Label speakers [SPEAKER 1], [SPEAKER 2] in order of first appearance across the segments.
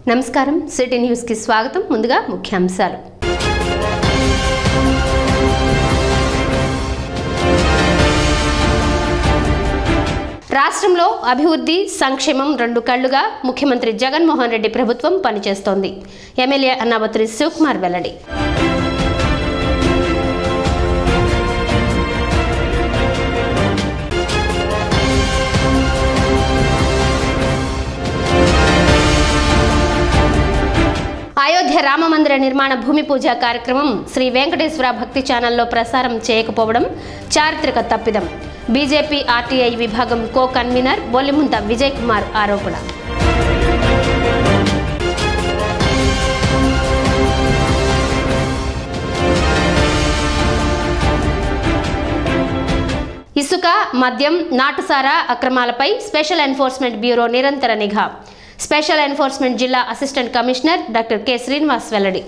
[SPEAKER 1] నమస్కారం సిటీ న్యూస్కి స్వాగతం ముందుగా ముఖ్యాంశాలు రాష్ట్రంలో అభివృద్ధి సంక్షేమం రెండు కళ్లుగా ముఖ్యమంత్రి జగన్మోహన్ రెడ్డి ప్రభుత్వం పనిచేస్తోంది ఎమ్మెల్యే అన్నాబత్రి శివకుమార్ వెల్లడి అయోధ్య రామమందిర నిర్మాణ భూమి పూజ కార్యక్రమం శ్రీ వెంకటేశ్వర భక్తి ఛానల్లో ప్రసారం చేయకపోవడం చారిత్రక తప్పిదం బీజేపీ ఆర్టీఐ విభాగం కో కన్వీనర్ బొల్లిముంత విజయ్ కుమార్ ఆరోపణ ఇసుక మద్యం నాటుసారా అక్రమాలపై స్పెషల్ ఎన్ఫోర్స్మెంట్ బ్యూరో నిరంతర నిఘా స్పెషల్ ఎన్ఫోర్స్మెంట్ జిల్లా assistant commissioner doctor K Srinivas వెల్లడి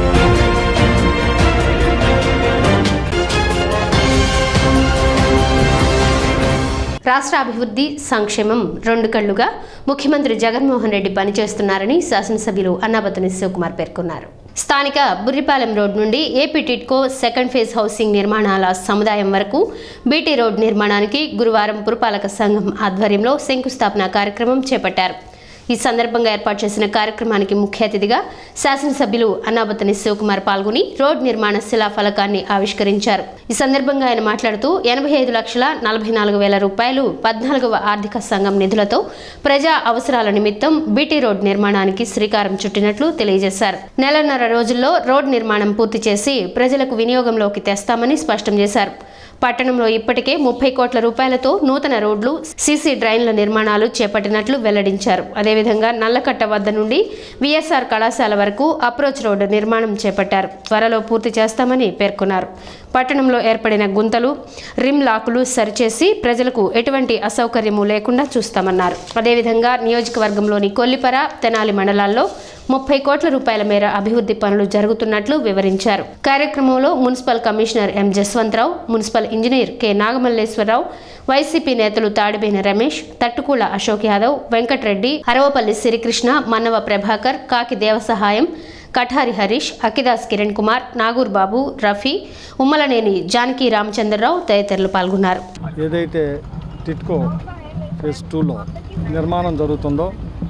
[SPEAKER 1] రాష్ట్ర అభివృద్ధి సంక్షేమం రెండు కళ్లుగా ముఖ్యమంత్రి జగన్మోహన్ రెడ్డి పనిచేస్తున్నారని శాసనసభ్యులు అన్నాబతుని శివకుమార్ పేర్కొన్నారు స్థానిక బుర్రిపాలెం రోడ్ నుండి AP TIDCO second phase housing నిర్మాణాల సముదాయం వరకు బీటీ రోడ్ నిర్మాణానికి గురువారం పురపాలక సంఘం ఆధ్వర్యంలో శంకుస్థాపన కార్యక్రమం చేపట్టారు ఈ సందర్భంగా ఏర్పాటు చేసిన కార్యక్రమానికి ముఖ్య అతిథిగా శాసనసభ్యులు అన్నాబతని శివకుమార్ పాల్గొని రోడ్ నిర్మాణ శిలా ఫలకాన్ని ఆవిష్కరించారు ఈ సందర్భంగా ఆయన మాట్లాడుతూ ఎనభై ఐదు లక్షల నలభై నాలుగు వేల రూపాయలు పద్నాలుగవ ఆర్థిక సంఘం నిధులతో ప్రజా అవసరాల నిమిత్తం బీటీ రోడ్ నిర్మాణానికి శ్రీకారం చుట్టినట్లు తెలియజేశారు నెలన్నర రోజుల్లో రోడ్ నిర్మాణం పూర్తి చేసి ప్రజలకు వినియోగంలోకి తెస్తామని స్పష్టం చేశారు పట్టణంలో ఇప్పటికే ముప్పై కోట్ల రూపాయలతో నూతన రోడ్లు సీసీ డ్రైన్ల నిర్మాణాలు చేపట్టినట్లు వెల్లడించారు అదేవిధంగా నల్లకట్ట వద్ద నుండి విఎస్ఆర్ కళాశాల వరకు అప్రోచ్ రోడ్డు నిర్మాణం చేపట్టారు త్వరలో పూర్తి చేస్తామని పేర్కొన్నారు పట్టణంలో ఏర్పడిన గుంతలు రిమ్ లాకులు సరిచేసి ప్రజలకు ఎటువంటి అసౌకర్యము లేకుండా చూస్తామన్నారు అదేవిధంగా నియోజకవర్గంలోని కొల్లిపర తెనాలి మండలాల్లో ముప్పై కోట్ల రూపాయల మేర అభివృద్ధి పనులు జరుగుతున్నట్లు వివరించారు కార్యక్రమంలో municipal commissioner M Jaswantharao municipal engineer K Nagamalleswararao YCP నేతలు తాడిబేని రమేష్ తట్టుకూల అశోక్ యాదవ్ వెంకటరెడ్డి అరవపల్లి శ్రీకృష్ణ మన్నవ ప్రభాకర్ కాకి దేవసహాయం కఠారి హరీష్ అకిదాస్ కిరణ్ కుమార్ నాగూర్ బాబు రఫీ ఉమ్మలనేని జానకి రామచంద్రరావు తదితరులు పాల్గొన్నారు
[SPEAKER 2] ఏదైతే టిట్కో ఫేజ్ టూలో నిర్మాణం జరుగుతుందో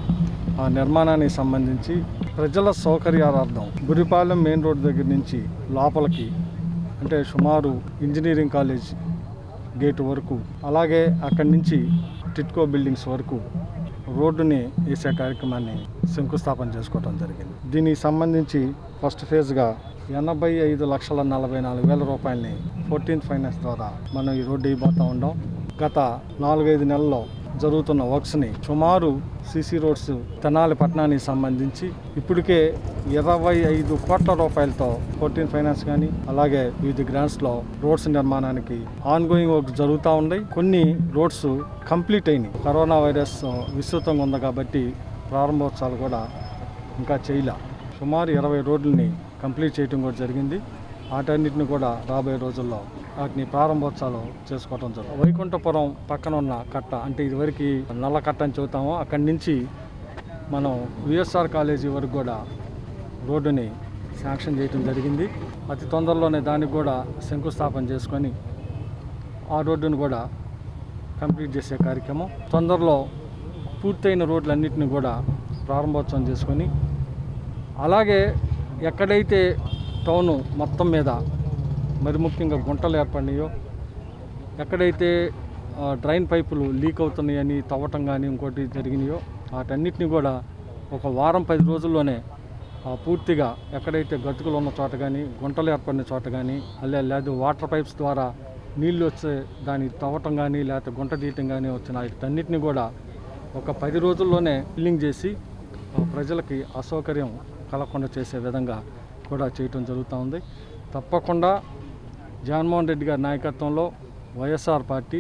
[SPEAKER 2] ఆ నిర్మాణానికి సంబంధించి ప్రజల సౌకర్యార్థం గురిపాలెం మెయిన్ రోడ్ దగ్గర నుంచి లోపలికి అంటే సుమారు ఇంజనీరింగ్ కాలేజ్ గేట్ వరకు అలాగే అక్కడి నుంచి టిట్కో బిల్డింగ్స్ వరకు రోడ్డుని వేసే కార్యక్రమాన్ని శంకుస్థాపన చేసుకోవడం జరిగింది దీనికి సంబంధించి ఫస్ట్ ఫేజ్గా ఎనభై ఐదు లక్షల నలభై నాలుగు వేల రూపాయలని ఫోర్టీన్త్ ఫైనాన్స్ ద్వారా మనం ఈ రోడ్డు ఇవ్వబోతా ఉన్నాం గత నాలుగైదు నెలల్లో జరుగుతున్న వర్క్స్ని సుమారు సీసీ రోడ్స్ తెనాలి పట్టణానికి సంబంధించి ఇప్పటికే ఇరవై ఐదు కోట్ల రూపాయలతో ఫోర్టీన్ ఫైనాన్స్ కానీ అలాగే వివిధ గ్రాంట్స్లో రోడ్స్ నిర్మాణానికి ఆన్ గోయింగ్ వర్క్ జరుగుతూ ఉన్నాయి కొన్ని రోడ్స్ కంప్లీట్ అయినాయి కరోనా వైరస్ విస్తృతంగా ఉంది కాబట్టి ప్రారంభోత్సవాలు కూడా ఇంకా చేయలే సుమారు ఇరవై రోడ్లని కంప్లీట్ చేయడం కూడా జరిగింది వాటన్నిటిని కూడా రాబోయే రోజుల్లో వాటిని ప్రారంభోత్సవాలు చేసుకోవడం జరుగుతుంది వైకుంఠపురం పక్కన ఉన్న కట్ట అంటే ఇదివరకు నల్ల కట్ట అని చెబుతామో అక్కడి నుంచి మనం విఎస్ఆర్ కాలేజీ వరకు కూడా రోడ్డుని శాంక్షన్ చేయడం జరిగింది అతి తొందరలోనే దానికి కూడా శంకుస్థాపన చేసుకొని ఆ రోడ్డును కూడా కంప్లీట్ చేసే కార్యక్రమం తొందరలో పూర్తయిన రోడ్లన్నింటినీ కూడా ప్రారంభోత్సవం చేసుకొని అలాగే ఎక్కడైతే టౌను మొత్తం మీద మరి ముఖ్యంగా గుంటలు ఏర్పడినాయో ఎక్కడైతే ఆ, డ్రైన్ పైపులు లీక్ అవుతున్నాయని తవ్వటం కానీ ఇంకోటి జరిగినాయో వాటన్నిటిని కూడా ఒక వారం పది రోజుల్లోనే ఆ, పూర్తిగా ఎక్కడైతే గతుకులు ఉన్న చోట కానీ గుంటలు ఏర్పడిన చోట కానీ అలా లేదు వాటర్ పైప్స్ ద్వారా నీళ్ళు వచ్చే దాన్ని తవ్వటం కానీ లేకపోతే గుంట తీయటం కానీ వచ్చిన వీటన్నిటిని కూడా ఒక పది రోజుల్లోనే ఫిల్లింగ్ చేసి ఆ, ప్రజలకి అసౌకర్యం కలగకుండా చేసే విధంగా కూడా చేయటం జరుగుతూ ఉంది తప్పకుండా జగన్మోహన్ రెడ్డి గారి నాయకత్వంలో వైఎస్ఆర్ పార్టీ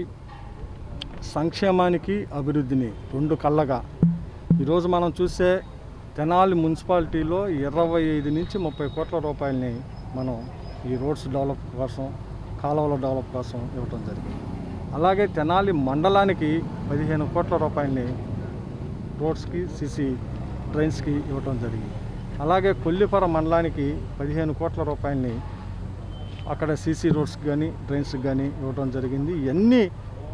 [SPEAKER 2] సంక్షేమానికి అభివృద్ధిని రెండు కళ్ళగా ఈరోజు మనం చూసే తెనాలి మున్సిపాలిటీలో ఇరవై ఐదు నుంచి ముప్పై కోట్ల రూపాయలని మనం ఈ రోడ్స్ డెవలప్ కోసం కాలువల డెవలప్ కోసం ఇవ్వటం జరిగింది అలాగే తెనాలి మండలానికి పదిహేను కోట్ల రూపాయలని రోడ్స్కి సిసి డ్రైన్స్కి ఇవ్వటం జరిగింది అలాగే కొల్లిపర మండలానికి పదిహేను కోట్ల రూపాయలని అక్కడ సీసీ రోడ్స్కి కానీ డ్రైన్స్కి కానీ ఇవ్వటం జరిగింది ఇవన్నీ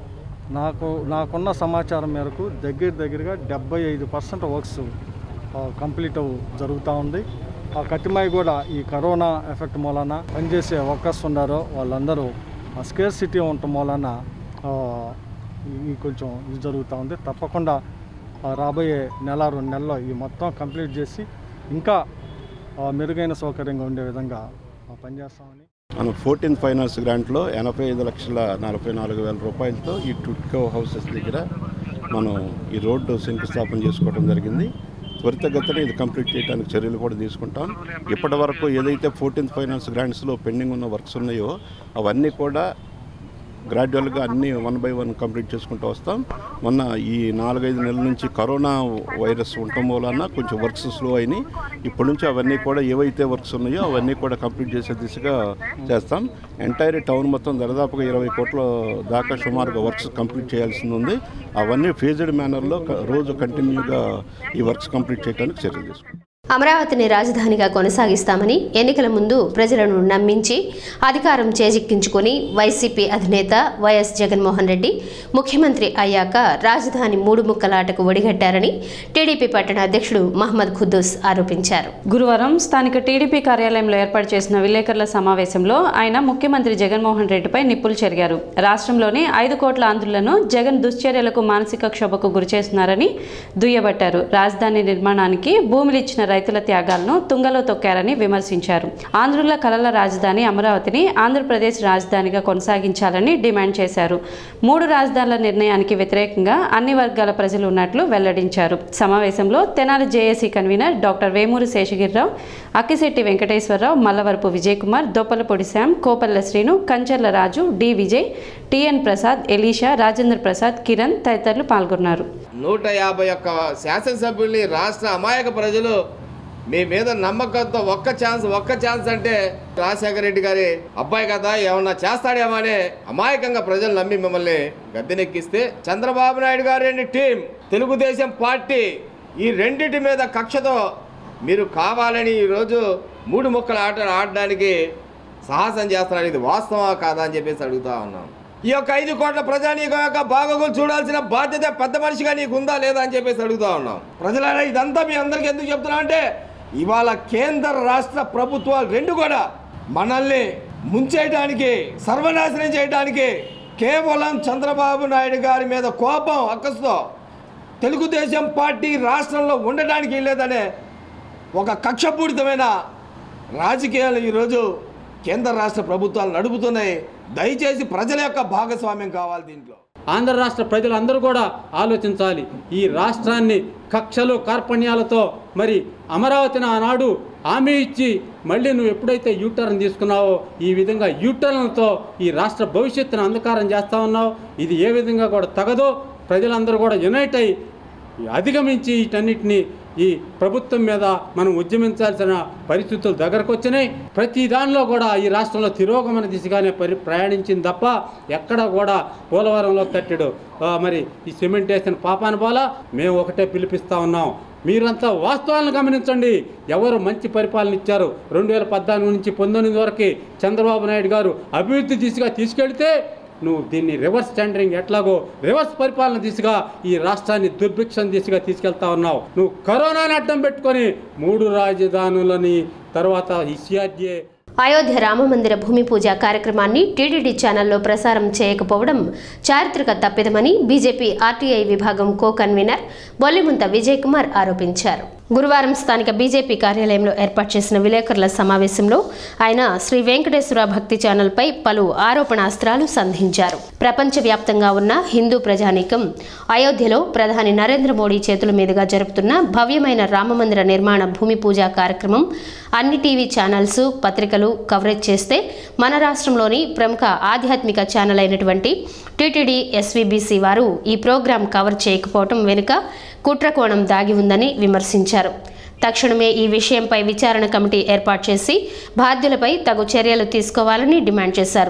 [SPEAKER 2] నాకు నాకున్న సమాచారం మేరకు దగ్గర దగ్గరగా డెబ్బై ఐదు పర్సెంట్ వర్క్స్ కంప్లీట్ అవు జరుగుతూ ఉంది ఆ కట్టిమాయి కూడా ఈ కరోనా ఎఫెక్ట్ మూలన పనిచేసే వర్కర్స్ ఉన్నారో వాళ్ళందరూ ఆ స్కేర్ సిటీ ఉండటం మూలన ఆ, ఈ కొంచెం ఇది జరుగుతూ ఉంది తప్పకుండా ఆ, రాబోయే నెల రెండు నెలల్లో ఈ మొత్తం కంప్లీట్ చేసి ఇంకా ఆ, మెరుగైన సౌకర్యంగా ఉండే విధంగా ఆ, పనిచేస్తామని
[SPEAKER 3] మనం ఫోర్టీన్త్ ఫైనాన్స్ గ్రాంట్లో ఎనభై ఐదు లక్షల నలభై నాలుగు వేల రూపాయలతో ఈ టుట్కో హౌసెస్ దగ్గర మనం ఈ రోడ్డు శంకుస్థాపన చేసుకోవడం జరిగింది త్వరితగతిన ఇది కంప్లీట్ చేయడానికి చర్యలు కూడా తీసుకుంటాం ఇప్పటి వరకు ఏదైతే ఫోర్టీన్త్ ఫైనాన్స్ గ్రాంట్స్లో పెండింగ్ ఉన్న వర్క్స్ ఉన్నాయో అవన్నీ కూడా గ్రాడ్యువల్గా అన్నీ వన్ బై వన్ కంప్లీట్ చేసుకుంటూ వస్తాం మొన్న ఈ నాలుగైదు నెలల నుంచి కరోనా వైరస్ ఉండటం వలన కొంచెం వర్క్స్ స్లో అయినాయి ఇప్పటి నుంచి అవన్నీ కూడా ఏవైతే వర్క్స్ ఉన్నాయో అవన్నీ కూడా కంప్లీట్ చేసే దిశగా చేస్తాం ఎంటైర్ టౌన్ మొత్తం దరిదాపుగా ఇరవై కోట్ల దాకా సుమారుగా వర్క్స్ కంప్లీట్ చేయాల్సింది ఉంది అవన్నీ ఫేజ్డ్ మేనర్లో క- రోజు కంటిన్యూగా ఈ వర్క్స్ కంప్లీట్ చేయడానికి చర్యలు తీసుకుంటాం
[SPEAKER 1] అమరావతిని రాజధానిగా కొనసాగిస్తామని ఎన్నికల ముందు ప్రజలను నమ్మించి అధికారం చేజిక్కించుకొని వైసీపీ అధినేత వైఎస్ జగన్మోహన్ రెడ్డి ముఖ్యమంత్రి అయ్యాక రాజధాని మూడు ముక్కలాటకు ఒడిగట్టారని టీడీపీ పట్టణ అధ్యక్షుడు మహమ్మద్ ఖుద్దూస్ ఆరోపించారు
[SPEAKER 4] గురువారం స్థానిక టీడీపీ కార్యాలయంలో ఏర్పాటు చేసిన విలేకరుల సమావేశంలో ఆయన ముఖ్యమంత్రి జగన్మోహన్ రెడ్డిపై నిప్పులు చెరిగారు రాష్ట్రంలోని ఐదు కోట్ల ఆంధ్రులను జగన్ దుశ్చర్యలకు మానసిక క్షోభకు గురిచేస్తున్నారని దుయ్యబట్టారు రాజధాని నిర్మాణానికి భూములు ఇచ్చిన రైతుల త్యాగాలను తుంగలో తొక్కారని విమర్శించారు ఆంధ్రుల కలల రాజధాని అమరావతిని ఆంధ్రప్రదేశ్ రాజధానిగా కొనసాగించాలని డిమాండ్ చేశారు మూడు రాజధానుల నిర్ణయానికి వ్యతిరేకంగా అన్ని వర్గాల ప్రజలు ఉన్నట్లు వెల్లడించారు సమావేశంలో Tenali JAC convener doctor Vemuri Seshagirirao Akkisetti Venkateswararao Mallavarapu Vijay Kumar Dopalapodi Shyam Kopalla Srinu Kancharla Raju D Vijay TN Prasad Elisha Rajendra Prasad Kiran తదితరులు పాల్గొన్నారు
[SPEAKER 5] నూట యాభై ఒక్క శాసనసభ్యుల్ని రాష్ట్ర అమాయక ప్రజలు మీ మీద నమ్మకంతో ఒక్క ఛాన్స్ ఒక్క ఛాన్స్ అంటే రాజశేఖర రెడ్డి గారి అబ్బాయి కదా ఏమన్నా చేస్తాడేమో అని అమాయకంగా ప్రజలు నమ్మి మిమ్మల్ని గద్దెనెక్కిస్తే చంద్రబాబు నాయుడు గారి టీం తెలుగుదేశం పార్టీ ఈ రెండింటి మీద కక్షతో మీరు కావాలని ఈరోజు మూడు ముక్కల ఆట ఆడడానికి సాహసం చేస్తున్నారు ఇది వాస్తవా కాదా అని చెప్పేసి అడుగుతా ఉన్నాం ఈ యొక్క ఐదు కోట్ల ప్రజానీకం యొక్క బాగోగులు చూడాల్సిన బాధ్యత పెద్ద మనిషిగా నీకు ఉందా లేదా అని చెప్పేసి అడుగుతా ఉన్నాం ప్రజలారా ఇదంతా మీ అందరికీ ఎందుకు చెప్తున్నా అంటే ఇవాళ కేంద్ర రాష్ట్ర ప్రభుత్వాలు రెండు కూడా మనల్ని ముంచేయడానికి సర్వనాశనం చేయడానికి కేవలం చంద్రబాబు నాయుడు గారి మీద కోపం అక్కసుతో తెలుగుదేశం పార్టీ రాష్ట్రంలో ఉండడానికి లేదనే ఒక కక్షపూరితమైన రాజకీయాలు ఈరోజు కేంద్ర రాష్ట్ర ప్రభుత్వాలు నడుపుతున్నాయి దయచేసి ప్రజల యొక్క భాగస్వామ్యం కావాలి దీంట్లో
[SPEAKER 6] ఆంధ్ర రాష్ట్ర ప్రజలందరూ కూడా ఆలోచించాలి ఈ రాష్ట్రాన్ని కక్షలు కార్పణ్యాలతో మరి అమరావతిని ఆనాడు హామీ ఇచ్చి మళ్ళీ నువ్వు ఎప్పుడైతే యూటర్న్ తీసుకున్నావో ఈ విధంగా యూటర్న్లతో ఈ రాష్ట్ర భవిష్యత్తును అంధకారం చేస్తా ఉన్నావు ఇది ఏ విధంగా కూడా తగదో ప్రజలందరూ కూడా యునైట్ అయ్యి అధిగమించి వీటన్నిటిని ఈ ప్రభుత్వం మీద మనం ఉద్యమించాల్సిన పరిస్థితులు దగ్గరకు వచ్చినాయి ప్రతి దానిలో కూడా ఈ రాష్ట్రంలో తిరోగమన దిశగానే పరి ప్రయాణించింది తప్ప ఎక్కడ కూడా పోలవరంలో కట్టడు ఆ, మరి ఈ సిమెంట్ వేసిన పాపాన పోలా మేము ఒకటే పిలిపిస్తా ఉన్నాం మీరంతా వాస్తవాలను గమనించండి ఎవరు మంచి పరిపాలన ఇచ్చారు రెండు వేల పద్నాలుగు నుంచి పంతొమ్మిది వరకు చంద్రబాబు నాయుడు గారు అభివృద్ధి దిశగా తీసుకెళ్తే నువ్వు దీన్ని రివర్స్ టెండరింగ్ ఎట్లాగో రివర్స్ పరిపాలన దిశగా ఈ రాష్ట్రాన్ని దుర్భిక్షం దిశగా తీసుకెళ్తా ఉన్నావు నువ్వు కరోనాని అడ్డం పెట్టుకొని మూడు రాజధానులని తర్వాత ఈ సిఆర్డీఏ
[SPEAKER 1] అయోధ్య రామమందిర భూమి పూజ కార్యక్రమాన్ని టీటీడీ ఛానల్లో ప్రసారం చేయకపోవడం చారిత్రక తప్పిదమని బీజేపీ ఆర్టీఐ విభాగం కో కన్వీనర్ బొల్లిముంత విజయ్ కుమార్ ఆరోపించారు గురువారం స్థానిక బీజేపీ కార్యాలయంలో ఏర్పాటు చేసిన విలేకరుల సమావేశంలో ఆయన శ్రీ వెంకటేశ్వర భక్తి ఛానల్పై పలు ఆరోపణాస్త్రాలు సంధించారు ప్రపంచవ్యాప్తంగా ఉన్న హిందూ ప్రజానీకం అయోధ్యలో ప్రధాని నరేంద్ర మోడీ చేతుల మీదుగా జరుపుతున్న భవ్యమైన రామమందిర నిర్మాణ భూమి పూజ కార్యక్రమం అన్ని టీవీ ఛానల్స్ పత్రికలు కవరేజ్ చేస్తే మన రాష్ట్రంలోని ప్రముఖ ఆధ్యాత్మిక ఛానల్ అయినటువంటి టీటీడీ ఎస్వీబీసీ వారు ఈ ప్రోగ్రాం కవర్ చేయకపోవటం వెనుక కుట్రకోణం దాగి ఉందని విమర్శించారు తక్షణమే ఈ విషయంపై విచారణ కమిటీ ఏర్పాటు చేసి బాధ్యులపై తగు చర్యలు తీసుకోవాలని డిమాండ్ చేశారు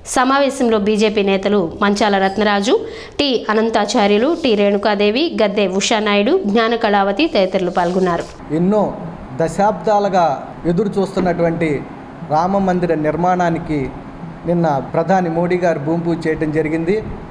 [SPEAKER 1] సమావేశంలో బీజేపీ నేతలు మంచాల రత్నరాజు టి అనంతాచార్యులు టి రేణుకాదేవి గద్దె ఉషానాయుడు జ్ఞాన కళావతి తదితరులు పాల్గొన్నారు
[SPEAKER 7] ఎన్నో దశాబ్దాలుగా ఎదురు చూస్తున్నటువంటి రామ మందిర నిర్మాణానికి నిన్న ప్రధాని మోడీ గారు భూమి పూజ చేయడం జరిగింది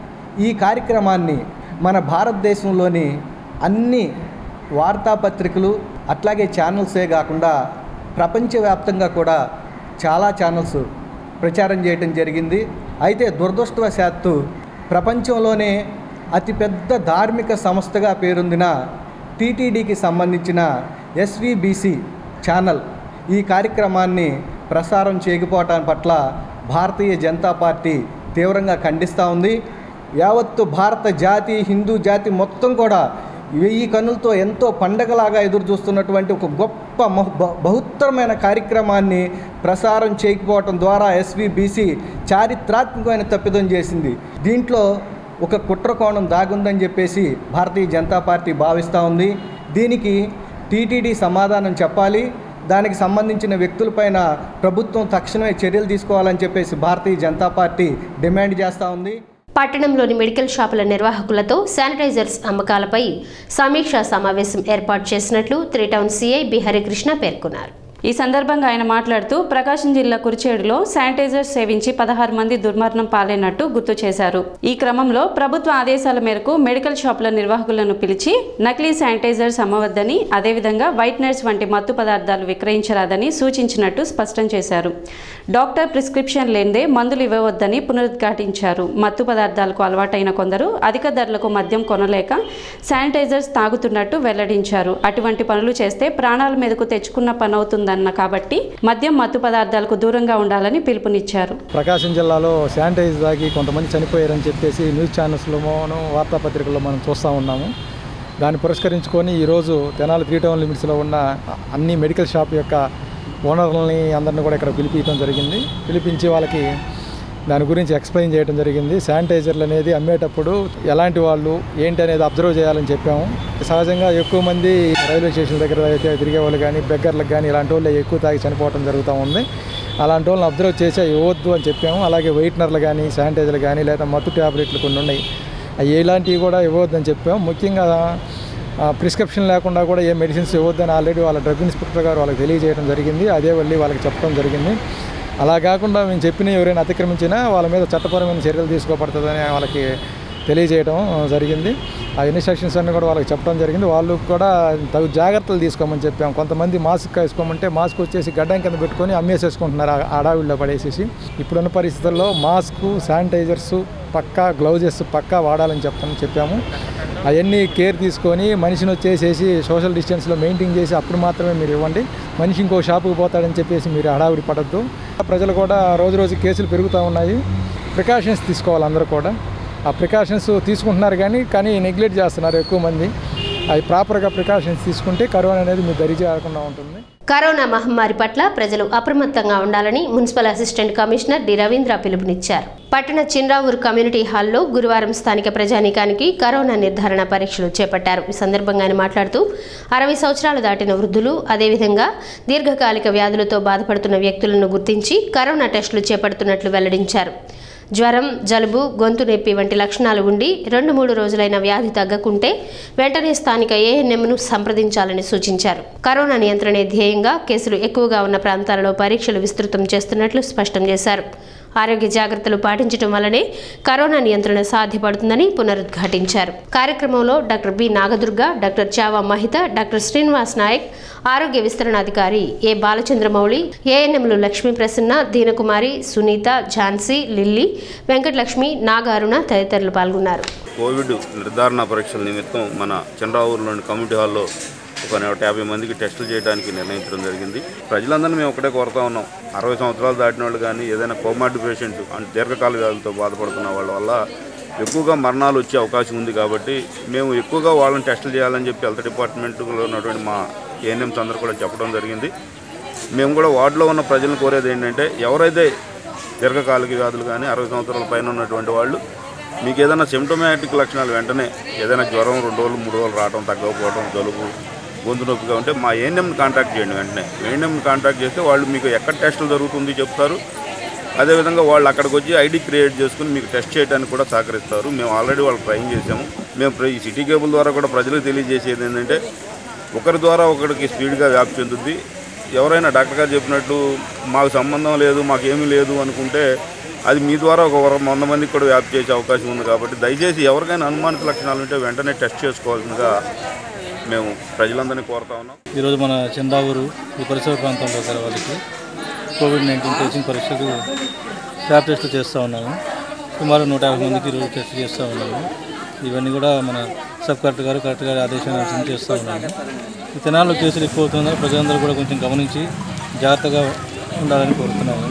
[SPEAKER 7] ఈ కార్యక్రమాన్ని మన భారతదేశంలోని అన్ని వార్తాపత్రికలు అట్లాగే ఛానల్సే కాకుండా ప్రపంచవ్యాప్తంగా కూడా చాలా ఛానల్స్ ప్రచారం చేయటం జరిగింది అయితే దురదృష్టవశాత్తు ప్రపంచంలోనే అతిపెద్ద ధార్మిక సంస్థగా పేరొందిన టీటీడీకి సంబంధించిన ఎస్విబిసి ఛానల్ ఈ కార్యక్రమాన్ని ప్రసారం చేయకపోవటం పట్ల భారతీయ జనతా పార్టీ తీవ్రంగా ఖండిస్తూ ఉంది యావత్తు భారత జాతి హిందూ జాతి మొత్తం కూడా వెయ్యి కన్నులతో ఎంతో పండగలాగా ఎదురు చూస్తున్నటువంటి ఒక గొప్ప మహ- బ- బహుత్తరమైన కార్యక్రమాన్ని ప్రసారం చేయకపోవటం ద్వారా ఎస్విబిసి చారిత్రాత్మకమైన తప్పిదం చేసింది దీంట్లో ఒక కుట్ర కోణం దాగుందని చెప్పేసి భారతీయ జనతా పార్టీ భావిస్తూ ఉంది దీనికి టీటీడీ సమాధానం చెప్పాలి దానికి సంబంధించిన వ్యక్తులపైన ప్రభుత్వం తక్షణమే చర్యలు తీసుకోవాలని చెప్పేసి భారతీయ జనతా పార్టీ డిమాండ్ చేస్తూ ఉంది
[SPEAKER 1] పట్టణంలోని మెడికల్ షాపుల నిర్వాహకులతో శానిటైజర్స్ అమ్మకాలపై సమీక్షా సమావేశం ఏర్పాటు చేసినట్లు three town CI B Harikrishna పేర్కొన్నారు
[SPEAKER 4] ఈ సందర్భంగా ఆయన మాట్లాడుతూ ప్రకాశం జిల్లా కురిచేడులో శానిటైజర్ సేవించి పదహారు మంది దుర్మరణం పాలైనట్టు గుర్తు చేశారు ఈ క్రమంలో ప్రభుత్వ ఆదేశాల మేరకు మెడికల్ షాపుల నిర్వాహకులను పిలిచి నకిలీ శానిటైజర్స్ అమ్మవద్దని అదేవిధంగా వైట్నర్స్ వంటి మత్తు పదార్థాలు విక్రయించరాదని సూచించినట్టు స్పష్టం చేశారు డాక్టర్ ప్రిస్క్రిప్షన్ లేనిదే మందులు ఇవ్వవద్దని పునరుద్ఘాటించారు మత్తు పదార్థాలకు అలవాటైన కొందరు అధిక ధరలకు మద్యం కొనలేక శానిటైజర్స్ తాగుతున్నట్టు వెల్లడించారు అటువంటి పనులు చేస్తే ప్రాణాల మీదకు తెచ్చుకున్న పని అవుతుందన్న కాబట్టి మద్యం మత్తు పదార్థాలకు దూరంగా ఉండాలని పిలుపునిచ్చారు
[SPEAKER 8] ప్రకాశం జిల్లాలో శానిటైజర్ తాగి కొంతమంది చనిపోయారని చెప్పేసి న్యూస్ ఛానల్స్లోనూ వార్తాపత్రికల్లో మనం చూస్తూ ఉన్నాము దాన్ని పురస్కరించుకొని ఈరోజు తెనాలి త్రీ టౌన్ లిమిట్స్లో ఉన్న అన్ని మెడికల్ షాప్ యొక్క ఓనర్లని అందరిని కూడా ఇక్కడ పిలిపించడం జరిగింది పిలిపించి వాళ్ళకి దాని గురించి ఎక్స్ప్లెయిన్ చేయడం జరిగింది శానిటైజర్లు అనేది అమ్మేటప్పుడు ఎలాంటి వాళ్ళు ఏంటి అనేది అబ్జర్వ్ చేయాలని చెప్పాము సహజంగా ఎక్కువ మంది రైల్వే స్టేషన్ దగ్గర అయితే తిరిగే వాళ్ళు కానీ బెగ్గర్లకు కానీ ఇలాంటి వాళ్ళు ఎక్కువ తాగి చనిపోవడం జరుగుతూ ఉంది అలాంటి వాళ్ళని అబ్జర్వ్ చేసి ఇవ్వద్దు అని చెప్పాము అలాగే వెయిట్నర్లు కానీ శానిటైజర్లు కానీ లేదా మత్తు ట్యాబ్లెట్లు కొన్ని ఉన్నాయి అవి ఇలాంటివి కూడా ఇవ్వద్దని చెప్పాము ముఖ్యంగా ఆ, ప్రిస్క్రిప్షన్ లేకుండా కూడా ఏ మెడిసిన్స్ ఇవ్వద్దని ఆల్రెడీ వాళ్ళ డ్రగ్ ఇన్స్పెక్టర్ గారు వాళ్ళకి తెలియజేయడం జరిగింది అదే వెళ్ళి వాళ్ళకి చెప్పడం జరిగింది అలా కాకుండా మేము చెప్పిన ఎవరైనా అతిక్రమించినా వాళ్ళ మీద చట్టపరమైన చర్యలు తీసుకోబడుతుందని వాళ్ళకి తెలియజేయడం జరిగింది ఆ ఇన్స్ట్రక్షన్స్ అన్ని కూడా వాళ్ళకి చెప్పడం జరిగింది వాళ్ళు కూడా తగు జాగ్రత్తలు తీసుకోమని చెప్పాం కొంతమంది మాస్క్ వేసుకోమంటే మాస్క్ వచ్చేసి గడ్డం కింద పెట్టుకొని అమ్మేసేసుకుంటున్నారు ఆ అడావిల్లో పడేసేసి ఇప్పుడున్న పరిస్థితుల్లో మాస్క్ శానిటైజర్స్ పక్కా గ్లౌజెస్ పక్కా వాడాలని చెప్తాను చెప్పాము అవన్నీ కేర్ తీసుకొని మనిషిని వచ్చేసేసి సోషల్ డిస్టెన్స్లో మెయింటైన్ చేసి అప్పుడు మాత్రమే మీరు ఇవ్వండి మనిషి ఇంకో షాపుకి పోతాడని చెప్పేసి మీరు హడావిడి పడద్దు ప్రజలు కూడా రోజు రోజు కేసులు పెరుగుతూ ఉన్నాయి ప్రికాషన్స్ తీసుకోవాలి అందరూ కూడా ఆ ప్రికాషన్స్ తీసుకుంటున్నారు కానీ కానీ నెగ్లెక్ట్ చేస్తున్నారు ఎక్కువ మంది అవి ప్రాపర్గా ప్రికాషన్స్ తీసుకుంటే కరోనా అనేది మీ దరి చేరకుండా ఉంటుంది
[SPEAKER 1] కరోనా మహమ్మారి పట్ల ప్రజలు అప్రమత్తంగా ఉండాలని municipal assistant commissioner D Ravindra పిలుపునిచ్చారు పట్టణ చిన్రావూరు కమ్యూనిటీ హాల్లో గురువారం స్థానిక ప్రజానీకానికి కరోనా నిర్ధారణ పరీక్షలు చేపట్టారు ఈ సందర్భంగా ఆయన మాట్లాడుతూ అరవై సంవత్సరాలు దాటిన వృద్ధులు అదేవిధంగా దీర్ఘకాలిక వ్యాధులతో బాధపడుతున్న వ్యక్తులను గుర్తించి కరోనా టెస్టులు చేపడుతున్నట్లు వెల్లడించారు జ్వరం జలుబు గొంతు నొప్పి వంటి లక్షణాలు ఉండి రెండు మూడు రోజులైన వ్యాధి తగ్గకుంటే వెంటనే స్థానిక ఏఎన్ఎంను సంప్రదించాలని సూచించారు కరోనా నియంత్రణే ధ్యేయంగా కేసులు ఎక్కువగా ఉన్న ప్రాంతాలలో పరీక్షలు విస్తృతం చేస్తున్నట్లు స్పష్టం చేశారు ఆరోగ్య జాగ్రత్తలు పాటించడం వల్లనే కరోనా నియంత్రణ సాధ్యపడుతుందని పునరుద్ఘాటించారు కార్యక్రమంలో డాక్టర్ బి నాగదుర్గ డాక్టర్ చావా మహిత డాక్టర్ శ్రీనివాస్ నాయక్ ఆరోగ్య విస్తరణాధికారి ఏ బాలచంద్రమౌళి ఏఎన్ఎంలు లక్ష్మీ ప్రసన్న దీనకుమారి సునీత ఝాన్సీ లిల్లీ వెంకటలక్ష్మి నాగారుణ తదితరులు పాల్గొన్నారు
[SPEAKER 9] కోవిడ్ నిర్ధారణ పరీక్షల నిమిత్తం మన చంద్రావూరులోని కమ్యూనిటీ హాల్లో ఒక నూట యాభై మందికి టెస్టులు చేయడానికి నిర్ణయించడం జరిగింది ప్రజలందరినీ మేము ఒకటే కోరుతా ఉన్నాం అరవై సంవత్సరాలు దాటిన వాళ్ళు కానీ ఏదైనా కోమార్డ్ పేషెంట్ అంటే దీర్ఘకాల వ్యాధులతో బాధపడుతున్న వాళ్ళ వల్ల ఎక్కువగా మరణాలు వచ్చే అవకాశం ఉంది కాబట్టి మేము ఎక్కువగా వాళ్ళని టెస్టులు చేయాలని చెప్పి హెల్త్ డిపార్ట్మెంట్లో ఉన్నటువంటి మా ఏఎన్ఎంస్ అందరూ కూడా చెప్పడం జరిగింది మేము కూడా వార్డులో ఉన్న ప్రజలను కోరేది ఏంటంటే ఎవరైతే దీర్ఘకాలిక వ్యాధులు కానీ అరవై సంవత్సరాల పైన ఉన్నటువంటి వాళ్ళు మీకు ఏదైనా సిమ్టమాటిక్ లక్షణాలు వెంటనే ఏదైనా జ్వరం రెండు రోజులు మూడు రోజులు రావడం తగ్గకపోవడం జలుబు గొంతు నొప్పిగా ఉంటే మా ఏఎన్ఎంని కాంటాక్ట్ చేయండి వెంటనే ఏఎన్ఎంని కాంటాక్ట్ చేస్తే వాళ్ళు మీకు ఎక్కడ టెస్టులు జరుగుతుంది చెప్తారు అదేవిధంగా వాళ్ళు అక్కడికి వచ్చి ఐడి క్రియేట్ చేసుకుని మీకు టెస్ట్ చేయడానికి కూడా సహకరిస్తారు మేము ఆల్రెడీ వాళ్ళు ట్రైన్ చేసాము మేము ప్ర- ఈ సిటీ కేబుల్ ద్వారా కూడా ప్రజలకు తెలియజేసేది ఏంటంటే ఒకరి ద్వారా ఒకరికి స్పీడ్గా వ్యాప్తి చెందుద్ది ఎవరైనా డాక్టర్ గారు చెప్పినట్టు మాకు సంబంధం లేదు మాకేమీ లేదు అనుకుంటే అది మీ ద్వారా ఒక వర- వంద మందికి కూడా వ్యాప్తి చేసే అవకాశం ఉంది కాబట్టి దయచేసి ఎవరికైనా అనుమానిత లక్షణాలు ఉంటే వెంటనే టెస్ట్ చేసుకోవాల్సిందిగా మేము ప్రజలందరినీ కోరుతా ఉన్నాం
[SPEAKER 10] ఈరోజు మన చందావూరు ఈ పరిసర ప్రాంతంలో గల వాళ్ళకి కోవిడ్ నైన్టీన్ టెస్టింగ్ పరీక్షలు స్వాబ్ టెస్ట్ చేస్తూ ఉన్నాము సుమారు నూట యాభై మందికి ఈరోజు టెస్ట్ చేస్తూ ఉన్నాము ఇవన్నీ కూడా మన సబ్ కలెక్టర్ గారు కలెక్టర్ గారి ఆదేశాన్ని చేస్తూ ఉన్నాము ఈ తెనాల్లో కేసులు ఎక్కువ అవుతుందని ప్రజలందరూ కూడా కొంచెం గమనించి జాగ్రత్తగా ఉండాలని కోరుతున్నాము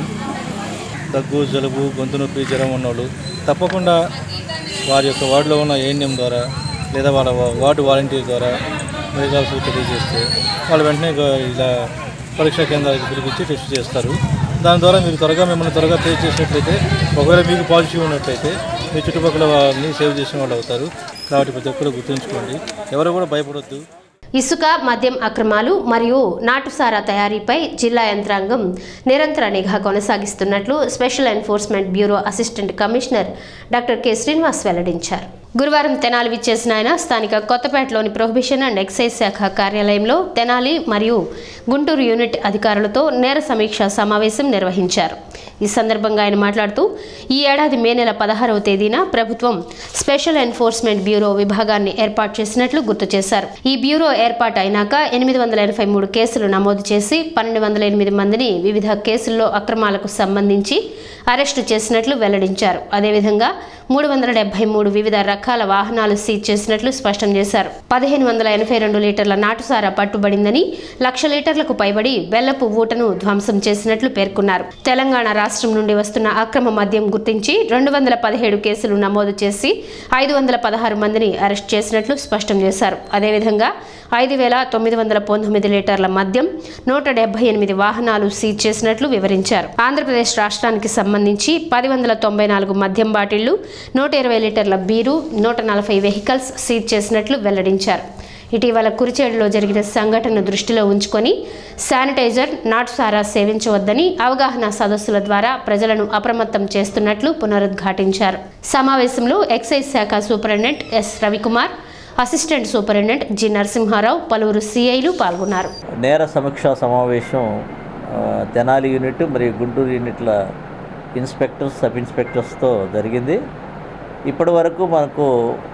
[SPEAKER 10] దగ్గు జలుబు గొంతు నొప్పి జ్వరం ఉన్నోళ్ళు తప్పకుండా వారి యొక్క వార్డులో ఉన్న ఏఎన్ఎం ద్వారా లేదా వాళ్ళ వా- వార్డు వాలంటీర్ ద్వారా మెడికల్స్ తెలియజేస్తే వాళ్ళు వెంటనే గ- ఇలా పరీక్షా కేంద్రాలకు పిలిపించి టెస్ట్ చేస్తారు దాని ద్వారా మీరు త్వరగా మిమ్మల్ని త్వరగా ట్రేస్ చేసినట్లయితే ఒకవేళ మీకు పాజిటివ్ ఉన్నట్లయితే మీ చుట్టుపక్కల వాళ్ళని సేవ్ చేసిన వాళ్ళు అవుతారు కాబట్టి ప్రతి ఒక్కరు గుర్తుంచుకోండి ఎవరు కూడా భయపడొద్దు
[SPEAKER 1] ఇసుక మద్యం అక్రమాలు మరియు నాటుసారా తయారీపై జిల్లా యంత్రాంగం నిరంతర నిఘా కొనసాగిస్తున్నట్లు special enforcement bureau assistant commissioner doctor K Srinivas వెల్లడించారు గురువారం తెనాలి విచ్చేసిన ఆయన స్థానిక కొత్తపేటలోని ప్రొహిబిషన్ అండ్ ఎక్సైజ్ శాఖ కార్యాలయంలో తెనాలి మరియు గుంటూరు యూనిట్ అధికారులతో నేర సమీక్ష సమావేశం నిర్వహించారు ఈ సందర్భంగా ఆయన మాట్లాడుతూ ఈ ఏడాది మే నెల పదహారవ తేదీన ప్రభుత్వం స్పెషల్ ఎన్ఫోర్స్మెంట్ బ్యూరో విభాగాన్ని ఏర్పాటు చేసినట్లు గుర్తు చేశారు ఈ బ్యూరో ఏర్పాటు అయినాక ఎనిమిది వందల ఎనభై మూడు కేసులు నమోదు చేసి పన్నెండు వందల ఎనిమిది మందిని వివిధ కేసుల్లో అక్రమాలకు సంబంధించి అరెస్టు చేసినట్లు వెల్లడించారు అదేవిధంగా మూడు వందల డెబ్బై మూడు వివిధ రకాల వాహనాలు సీజ్ చేసినట్లు స్పష్టం చేశారు పదిహేను వందల ఎనభై రెండు లీటర్ల నాటుసారా పట్టుబడిందని లక్ష లీటర్లకు పైబడి బెల్లపు ఊటను ధ్వంసం చేసినట్లు పేర్కొన్నారు తెలంగాణ రాష్ట్రం నుండి వస్తున్న అక్రమ మద్యం గుర్తించి రెండు వందల పదిహేడు కేసులు నమోదు చేసి ఐదు వందల పదహారు మందిని అరెస్ట్ చేసినట్లు స్పష్టం చేశారు అదేవిధంగా ఐదు వేల తొమ్మిది వందల పంతొమ్మిది లీటర్ల మద్యం నూట డెబ్బై ఎనిమిది వాహనాలు సీజ్ చేసినట్లు వివరించారు ఆంధ్రప్రదేశ్ రాష్ట్రానికి సంబంధించి పది వందల తొంభై నాలుగు మద్యం బాటిళ్లు నూట ఇరవై లీటర్ల బీరు నూట నలభై వెహికల్స్ సీజ్ చేసినట్లు వెల్లడించారు ఇటీవల కురిచేడులో జరిగిన సంఘటనను దృష్టిలో ఉంచుకొని శానిటైజర్ నాటుసారా సేవించవద్దని అవగాహన సదస్సుల ద్వారా ప్రజలను అప్రమత్తం చేస్తున్నట్లు పునరుద్ఘాటించారు సమావేశంలో ఎక్సైజ్ శాఖ superintendent S Ravikumar assistant superintendent G Narasimharao పలువురు సిఐలు పాల్గొన్నారు
[SPEAKER 11] నేర సమీక్షా సమావేశం ఆ, తెనాలి యూనిట్ మరియు గుంటూరు యూనిట్ల ఇన్స్పెక్టర్స్ సబ్ ఇన్స్పెక్టర్స్తో జరిగింది ఇప్పటి వరకు మనకు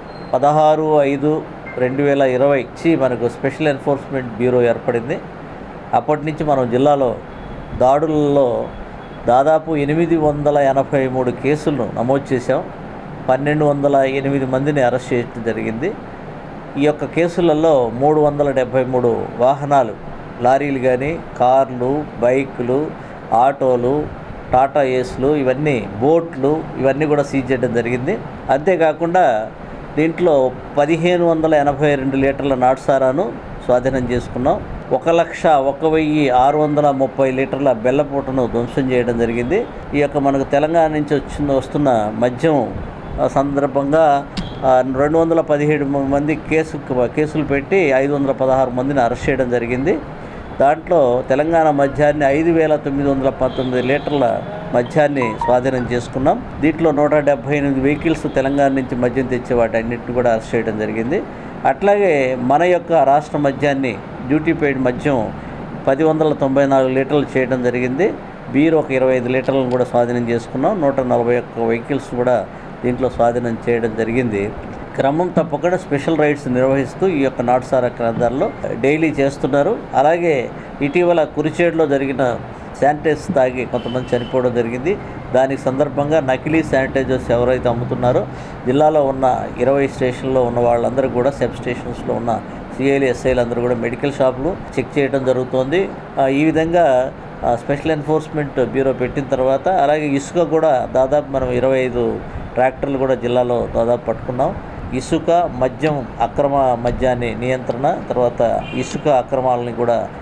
[SPEAKER 11] పదహారు ఐదు రెండు వేల ఇరవై నుంచి మనకు స్పెషల్ ఎన్ఫోర్స్మెంట్ బ్యూరో ఏర్పడింది అప్పటి నుంచి మనం జిల్లాలో దాడులలో దాదాపు ఎనిమిది వందల ఎనభై మూడు కేసులను నమోదు చేశాం పన్నెండు వందల ఎనిమిది మందిని అరెస్ట్ చేయడం జరిగింది ఈ యొక్క కేసులలో మూడు వందల డెబ్భై మూడు వాహనాలు లారీలు కానీ కార్లు బైకులు ఆటోలు టాటా ఏస్లు ఇవన్నీ బోట్లు ఇవన్నీ కూడా సీజ్ చేయడం జరిగింది అంతేకాకుండా దీంట్లో పదిహేను వందల ఎనభై రెండు లీటర్ల నాటుసారాను స్వాధీనం చేసుకున్నాం ఒక లక్ష ఒక వెయ్యి ఆరు వందల ముప్పై లీటర్ల బెల్లపూటను ధ్వంసం చేయడం జరిగింది ఈ యొక్క మనకు తెలంగాణ నుంచి వచ్చిన వస్తున్న మద్యం ఆ సందర్భంగా ఆ, రెండు వందల పదిహేడు మంది కేసు కేసులు పెట్టి ఐదు వందల పదహారు మందిని అరెస్ట్ చేయడం జరిగింది దాంట్లో తెలంగాణ మద్యాన్ని ఐదు వేల తొమ్మిది వందల పంతొమ్మిది లీటర్ల మద్యాన్ని స్వాధీనం చేసుకున్నాం దీంట్లో నూట డెబ్బై ఎనిమిది వెహికల్స్ తెలంగాణ నుంచి మద్యం తెచ్చే వాటి అన్నింటిని కూడా అరెస్ట్ చేయడం జరిగింది అట్లాగే మన యొక్క రాష్ట్ర మద్యాన్ని డ్యూటీ పెయిడ్ మద్యం పది వందల తొంభై నాలుగు లీటర్లు చేయడం జరిగింది బీర్ ఒక ఇరవై ఐదు లీటర్లను కూడా స్వాధీనం చేసుకున్నాం నూట నలభై ఒక్క వెహికల్స్ కూడా దీంట్లో స్వాధీనం చేయడం జరిగింది క్రమం తప్పకుండా స్పెషల్ రైడ్స్ నిర్వహిస్తూ ఈ యొక్క నాటుసారా కేంద్రాల్లో డైలీ చేస్తున్నారు అలాగే ఇటీవల కురిచేడులో జరిగిన శానిటైజర్స్ తాగి కొంతమంది చనిపోవడం జరిగింది దానికి సందర్భంగా నకిలీ శానిటైజర్స్ ఎవరైతే అమ్ముతున్నారో జిల్లాలో ఉన్న ఇరవై స్టేషన్లో ఉన్న వాళ్ళందరూ కూడా సబ్ స్టేషన్స్లో ఉన్న సిఐలు ఎస్ఐలు అందరూ కూడా మెడికల్ షాపులు చెక్ చేయడం జరుగుతోంది ఆ, ఈ విధంగా ఆ, స్పెషల్ ఎన్ఫోర్స్మెంట్ బ్యూరో పెట్టిన తర్వాత అలాగే ఇసుక కూడా దాదాపు మనం ఇరవై ఐదు ట్రాక్టర్లు కూడా జిల్లాలో దాదాపు పట్టుకున్నాం ఇసుక మద్యం అక్రమ మద్యాన్ని నియంత్రణ తర్వాత ఇసుక అక్రమాలని కూడా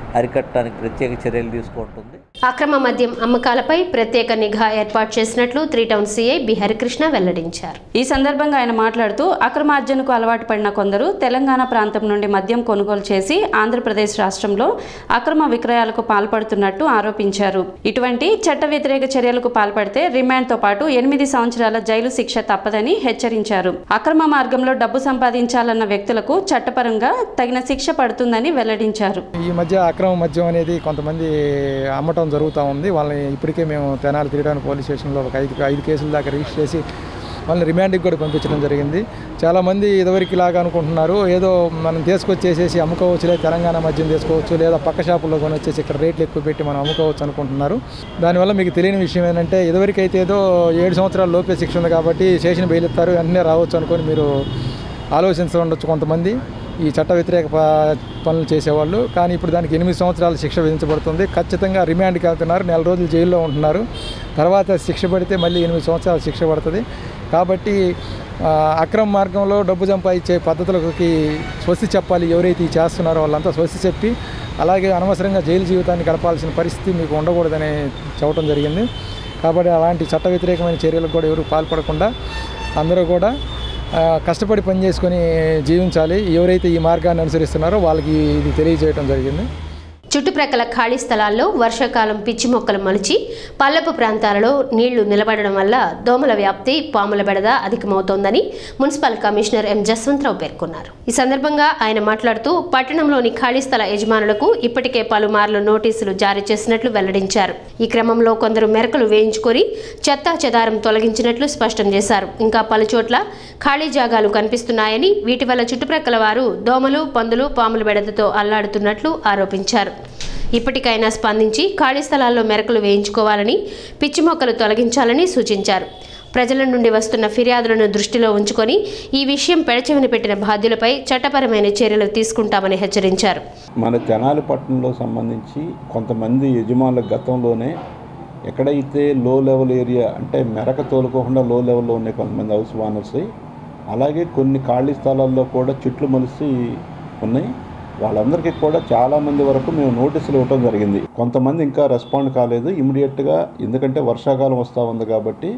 [SPEAKER 11] అరికట్టడానికి ప్రత్యేక చర్యలు తీసుకుంటుంది
[SPEAKER 1] అక్రమ మద్యం అమ్మకాలపై ప్రత్యేక నిఘా ఏర్పాటు చేసినట్లు three town CI B Harikrishna వెల్లడించారు
[SPEAKER 4] ఈ సందర్భంగా ఆయన మాట్లాడుతూ అక్రమార్జనకు అలవాటు పడిన కొందరు తెలంగాణ ప్రాంతం నుండి మద్యం కొనుగోలు చేసి ఆంధ్రప్రదేశ్ రాష్ట్రంలో అక్రమ విక్రయాలకు పాల్పడుతున్నట్టు ఆరోపించారు ఇటువంటి చట్ట వ్యతిరేక చర్యలకు పాల్పడితే రిమాండ్తో పాటు ఎనిమిది సంవత్సరాల జైలు శిక్ష తప్పదని హెచ్చరించారు అక్రమ మార్గంలో డబ్బు సంపాదించాలన్న వ్యక్తులకు చట్టపరంగా తగిన శిక్ష పడుతుందని వెల్లడించారు
[SPEAKER 8] ఈ మధ్య అక్రమ మద్యం అనేది కొంతమంది అమ్మటం జరుగుతూ ఉంది వాళ్ళని ఇప్పటికే మేము తెనాలి తిరగడానికి పోలీస్ స్టేషన్లో ఒక ఐదు ఐదు కేసుల దాకా రిజిస్టర్ చేసి వాళ్ళని రిమాండ్కి కూడా పంపించడం జరిగింది చాలామంది ఇదివరకు ఇలాగా అనుకుంటున్నారు ఏదో మనం తీసుకొచ్చేసేసి అమ్ముకోవచ్చులే తెలంగాణ మద్యం తీసుకోవచ్చు లేదా పక్క షాపుల్లో కొని వచ్చేసి ఇక్కడ రేట్లు ఎక్కువ పెట్టి మనం అమ్ముకోవచ్చు అనుకుంటున్నారు దానివల్ల మీకు తెలియని విషయం ఏంటంటే ఇదివరకు అయితే ఏదో ఏడు సంవత్సరాల లోపే శిక్ష ఉంది కాబట్టి స్టేషన్ బెయిల్ ఇస్తారు వెంటనే రావచ్చు అనుకొని మీరు ఆలోచించవచ్చు కొంతమంది ఈ చట్ట వ్యతిరేక ప- పనులు చేసేవాళ్ళు కానీ ఇప్పుడు దానికి ఎనిమిది సంవత్సరాల శిక్ష విధించబడుతుంది ఖచ్చితంగా రిమాండ్కి వెళ్తున్నారు నెల రోజులు జైల్లో ఉంటున్నారు తర్వాత శిక్ష పడితే మళ్ళీ ఎనిమిది సంవత్సరాల శిక్ష పడుతుంది కాబట్టి ఆ, అక్రమ మార్గంలో డబ్బు సంపాదించే పద్ధతులకి స్వస్తి చెప్పాలి ఎవరైతే ఈ చేస్తున్నారో వాళ్ళంతా స్వస్తి చెప్పి అలాగే అనవసరంగా జైలు జీవితాన్ని గడపాల్సిన పరిస్థితి మీకు ఉండకూడదని చెప్పడం జరిగింది కాబట్టి అలాంటి చట్ట వ్యతిరేకమైన చర్యలకు కూడా ఎవరు పాల్పడకుండా అందరూ కూడా ఆ, కష్టపడి పని చేసుకొని జీవించాలి ఎవరైతే ఈ మార్గాన్ని అనుసరిస్తున్నారో వాళ్ళకి ఇది తెలియజేయడం జరిగింది
[SPEAKER 1] చుట్టుప్రక్కల ఖాళీ స్థలాల్లో వర్షాకాలం పిచ్చి మొక్కలు మొలిచి పల్లపు ప్రాంతాలలో నీళ్లు నిలబడడం వల్ల దోమల వ్యాప్తి పాముల బెడద అధికమవుతోందని మున్సిపల్ కమిషనర్ ఎం జస్వంతరావు పేర్కొన్నారు ఈ సందర్భంగా ఆయన మాట్లాడుతూ పట్టణంలోని ఖాళీ స్థల యజమానులకు ఇప్పటికే పలుమార్లు నోటీసులు జారీ చేసినట్లు వెల్లడించారు ఈ క్రమంలో కొందరు మెరకలు వేయించుకొని చెత్తా చెదారం తొలగించినట్లు స్పష్టం చేశారు ఇంకా పలుచోట్ల ఖాళీ జాగాలు కనిపిస్తున్నాయని వీటి వల్ల చుట్టుప్రక్కల వారు దోమలు పందులు పాముల బెడదతో అల్లాడుతున్నట్లు ఆరోపించారు ఇప్పటికైనా స్పందించి ఖాళీ స్థలాల్లో మెరకలు వేయించుకోవాలని పిచ్చి మొక్కలు తొలగించాలని సూచించారు ప్రజల నుండి వస్తున్న ఫిర్యాదులను దృష్టిలో ఉంచుకొని ఈ విషయం పెడచెవిన పెట్టిన బాధ్యులపై చట్టపరమైన చర్యలు తీసుకుంటామని హెచ్చరించారు
[SPEAKER 3] మన తెనాలి పట్టణంలో సంబంధించి కొంతమంది యజమానుల గతంలోనే ఎక్కడైతే లో లెవెల్ ఏరియా అంటే మెరక తోలుకోకుండా లో లెవెల్లో ఉన్నాయి కొంతమంది హౌస్ ఓనర్స్ అలాగే కొన్ని ఖాళీ స్థలాల్లో కూడా చెట్లు మొలిసి ఉన్నాయి వాళ్ళందరికీ కూడా చాలామంది వరకు మేము నోటీసులు ఇవ్వటం జరిగింది కొంతమంది ఇంకా రెస్పాండ్ కాలేదు ఇమీడియట్గా ఎందుకంటే వర్షాకాలం వస్తూ ఉంది కాబట్టి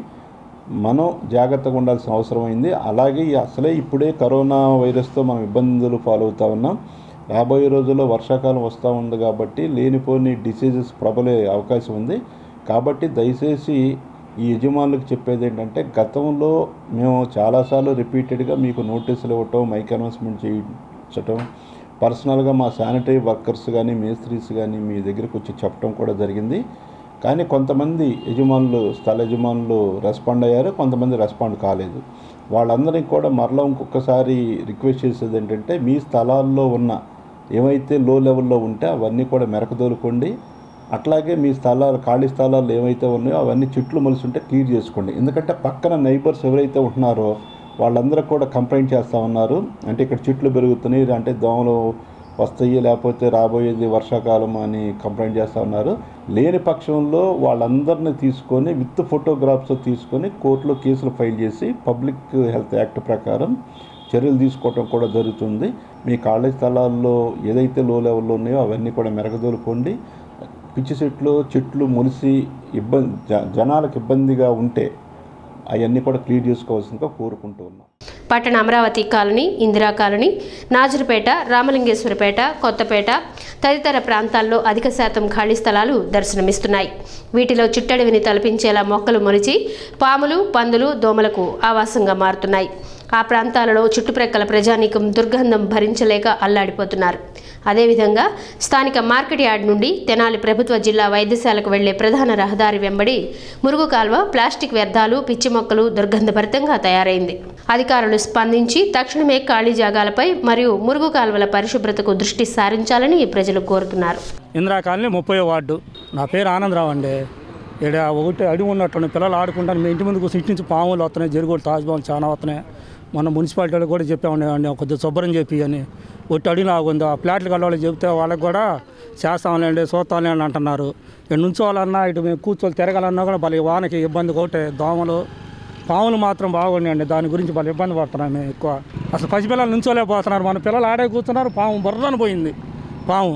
[SPEAKER 3] మనం జాగ్రత్తగా ఉండాల్సిన అవసరం అయింది అలాగే ఈ అసలే ఇప్పుడే కరోనా వైరస్తో మనం ఇబ్బందులు ఫాలో అవుతా ఉన్నాం రాబోయే రోజుల్లో వర్షాకాలం వస్తూ ఉంది కాబట్టి లేనిపోని డిసీజెస్ ప్రబలే అవకాశం ఉంది కాబట్టి దయచేసి ఈ యజమానులకు చెప్పేది ఏంటంటే గతంలో మేము చాలాసార్లు రిపీటెడ్గా మీకు నోటీసులు ఇవ్వటం మైక్ అనౌన్స్మెంట్ చేయించటం పర్సనల్గా మా శానిటరీ వర్కర్స్ కానీ మేస్త్రీస్ కానీ మీ దగ్గరికి వచ్చి చెప్పడం కూడా జరిగింది కానీ కొంతమంది యజమానులు స్థల యజమానులు రెస్పాండ్ అయ్యారు కొంతమంది రెస్పాండ్ కాలేదు వాళ్ళందరికీ కూడా మరలా ఇంకొకసారి రిక్వెస్ట్ చేసేది ఏంటంటే మీ స్థలాల్లో ఉన్న ఏవైతే లో లెవెల్లో ఉంటే అవన్నీ కూడా మెరకదోలుకోండి అట్లాగే మీ స్థలాలు ఖాళీ స్థలాలు ఏవైతే ఉన్నాయో అవన్నీ చెట్లు మొలిసి ఉంటే క్లియర్ చేసుకోండి ఎందుకంటే పక్కన నైబర్స్ ఎవరైతే ఉంటున్నారో వాళ్ళందరూ కూడా కంప్లైంట్ చేస్తూ ఉన్నారు అంటే ఇక్కడ చెట్లు పెరుగుతున్నాయి అంటే దోమలు వస్తాయి లేకపోతే రాబోయేది వర్షాకాలం అని కంప్లైంట్ చేస్తూ ఉన్నారు లేని పక్షంలో వాళ్ళందరినీ తీసుకొని విత్ ఫోటోగ్రాఫ్స్ తీసుకొని కోర్టులో కేసులు ఫైల్ చేసి పబ్లిక్ హెల్త్ యాక్ట్ ప్రకారం చర్యలు తీసుకోవటం కూడా జరుగుతుంది మీ ఖాళీ స్థలాల్లో ఏదైతే లో లెవెల్లో ఉన్నాయో అవన్నీ కూడా మెరగదోలుకోండి పిచ్చి చెట్లు చెట్లు మొలిసి ఇబ్బంది జ- జనాలకు ఇబ్బందిగా ఉంటే అవన్నీ కూడా క్లియర్ చేసుకోవాల్సిందిగా కోరుకుంటూ ఉన్నాం
[SPEAKER 1] పట్టణ అమరావతి కాలనీ ఇందిరా కాలనీ నాజరుపేట రామలింగేశ్వరపేట కొత్తపేట తదితర ప్రాంతాల్లో అధిక శాతం ఖాళీ స్థలాలు దర్శనమిస్తున్నాయి వీటిలో చుట్టడివిని తలపించేలా మొక్కలు మొలిచి పాములు పందులు దోమలకు ఆవాసంగా మారుతున్నాయి ఆ ప్రాంతాలలో చుట్టుప్రక్కల ప్రజానీకం దుర్గంధం భరించలేక అల్లాడిపోతున్నారు అదేవిధంగా స్థానిక మార్కెట్ యార్డ్ నుండి తెనాలి ప్రభుత్వ జిల్లా వైద్యశాలకు వెళ్లే ప్రధాన రహదారి వెంబడి మురుగు కాల్వ ప్లాస్టిక్ వ్యర్థాలు పిచ్చి మొక్కలు దుర్గంధభరితంగా తయారైంది అధికారులు స్పందించి తక్షణమే ఖాళీ జాగాలపై మరియు మురుగు కాల్వల పరిశుభ్రతకు దృష్టి సారించాలని ప్రజలు కోరుతున్నారు
[SPEAKER 12] ఇందిరా కాలనీ ముప్పై వార్డు నా పేరు ఆనందరావు అండి ఇక్కడ ఒకటి అడిగి ఉన్నట్టు పిల్లలు ఆడుకుంటాను మీ ఇంటి ముందుకు ఇటు నుంచి పాములు వస్తున్నాయి జరుగుడు తాజ్బాములు చాలా వస్తున్నాయి మన మున్సిపాలిటీ వాళ్ళు కూడా చెప్పామండి కొద్దిగా శుభ్రం చెప్పి అని ఒట్టి అడిగి లాగుంది ఆ ఫ్లాట్లు కలవాలి చెప్తే వాళ్ళకి కూడా చేస్తాంలేండి చూస్తాంలే అని అంటున్నారు ఇక్కడ నుంచోవాలన్నా ఇటు మేము కూర్చోవాలి తిరగాలన్నా కూడా వాళ్ళకి వానకి ఇబ్బంది ఒకటే దోమలు పాములు మాత్రం బాగున్నాయండి దాని గురించి వాళ్ళు ఇబ్బంది పడుతున్నాం మేము ఎక్కువ అసలు పసిపిల్లలు నుంచోలేకపోతున్నారు మన పిల్లలు ఆడే కూర్చున్నారు పాము బుర్రని పోయింది పాము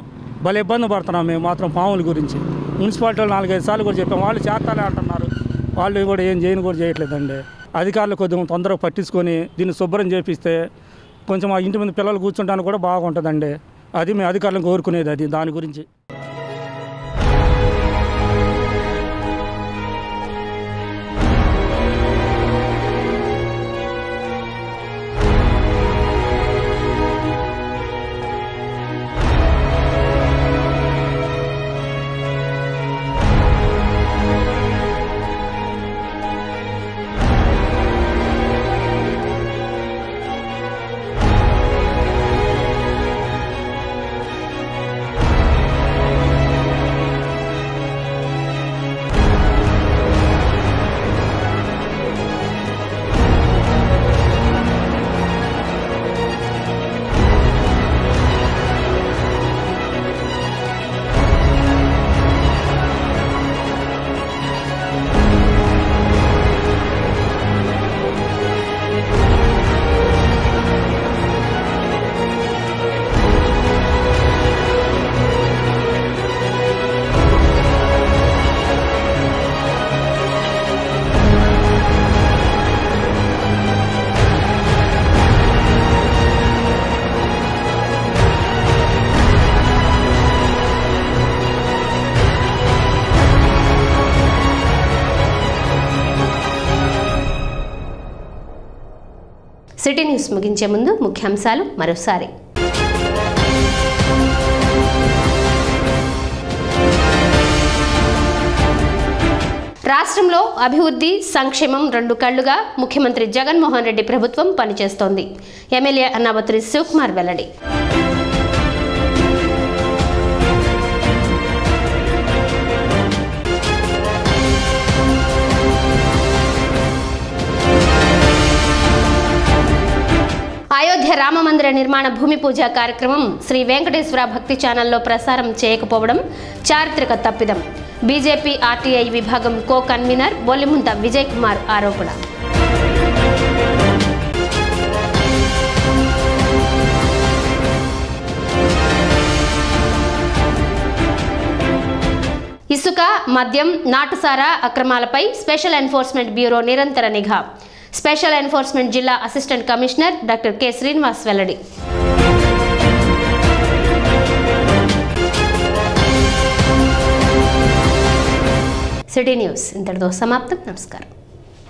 [SPEAKER 12] భలే ఇబ్బంది పడుతున్నాం మేము మాత్రం పాముల గురించి మున్సిపాలిటీ వాళ్ళు నాలుగైదు సార్లు కూడా చెప్పాం వాళ్ళు చేస్తాలే అంటున్నారు వాళ్ళు కూడా ఏం చేయని కూడా చేయట్లేదండి అధికారులు కొద్దిగా తొందరగా పట్టించుకొని దీన్ని శుభ్రం చేపిస్తే కొంచెం ఆ ఇంటి ముందు పిల్లలు కూర్చుంటానికి కూడా బాగుంటుందండి అది మేము అధికారులను కోరుకునేది అది దాని గురించి
[SPEAKER 1] సిటీ న్యూస్ ముగించే ముందు ముఖ్యాంశాలు మరోసారి రాష్ట్రంలో అభివృద్ధి సంక్షేమం రెండు కళ్లుగా ముఖ్యమంత్రి జగన్మోహన్ రెడ్డి ప్రభుత్వం పనిచేస్తోంది ఎమ్మెల్యే అన్నాబత్రి శివకుమార్ వెల్లడి అయోధ్య రామమందిర నిర్మాణ భూమి పూజ కార్యక్రమం శ్రీ వెంకటేశ్వర భక్తి ఛానల్లో ప్రసారం చేయకపోవడం చారిత్రక తప్పిదం బీజేపీ ఆర్టీఐ విభాగం కో కన్వీనర్ బొల్లిముంత విజయ్ కుమార్ ఆరోపణ ఇసుక మద్యం నాటుసారా అక్రమాలపై స్పెషల్ ఎన్ఫోర్స్మెంట్ బ్యూరో నిరంతర నిఘా స్పెషల్ ఎన్ఫోర్స్మెంట్ జిల్లా assistant commissioner doctor K Srinivas వెల్లడి సిటీ న్యూస్ ఇంతటితో సమాప్తం నమస్కారం